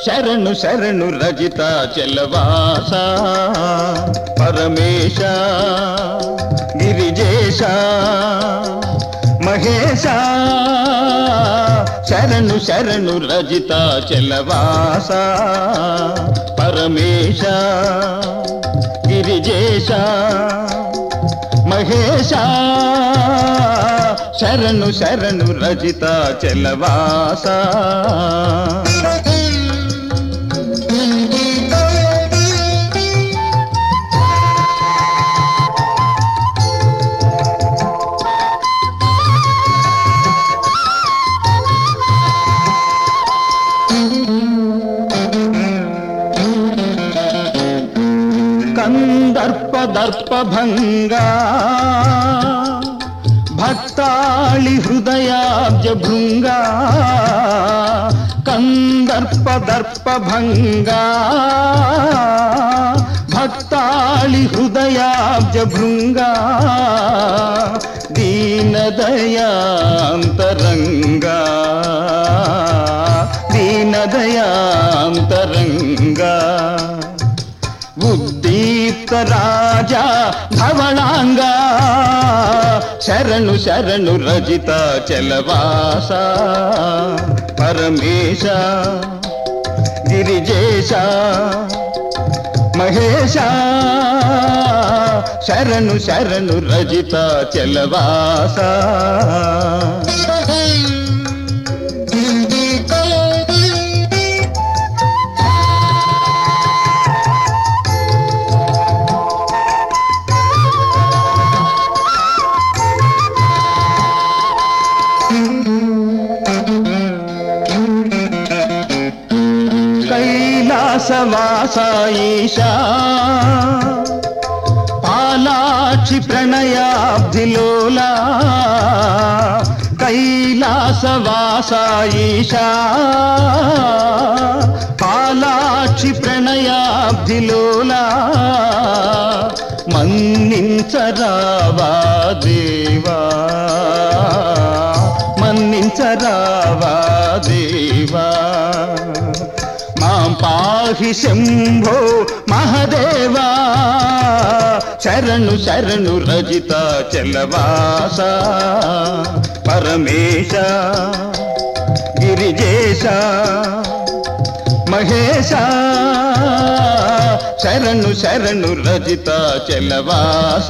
శరణు శరణు రజిత చెలవాస పరమేశ గిరిజేశ మహేశ శరణు శరణు రజిత చెలవాస పరమేశ గిరిజేశ మహేశ శరణు శరణు రజిత చెలవాస కందర్ప దర్ప భంగా భక్తాళి హృదయాబ్జ భృంగా కందర్ప దర్ప భంగా భక్తాళి హృదయాబ్జ భృంగా దీనదయాంతరంగా దీనదయాంతరంగా ఉద్దీప్త రాజా ధవళాంగా శరణు శరణు రజిత చలవాస పరమేశ గిరిజేశ మహేశ శరణు శరణు రజిత చలవాస కైలాసవాసాయిషా పాలాక్షి ప్రణయాబ్ధిలోలా కైలాసవాసాయిషా పాలాక్షి ప్రణయాబ్ధిలోలా మన్నించరావా దేవా మన్నించరావా దేవా మాం పాహి శంభో మహదేవా శరణు శరణు రజిత చలవాస పరమేశ గిరిజేశ మహేశ శరణు శరణు రజిత చలవాస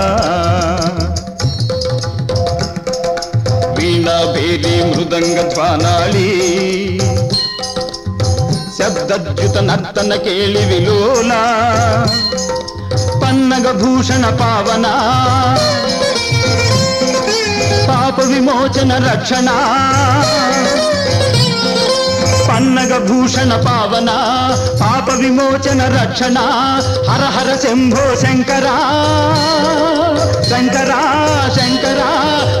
వీణా భేరి మృదంగ ధ్వానాళి శబ్దద్యుత నర్తన కేళి విలోల పన్నగ భూషణ పావన పాప విమోచన రక్షణ పన్నగ భూషణ పావన పాప విమోచన రక్షణ హర హర శంభో శంకరా శంకరా శంకరా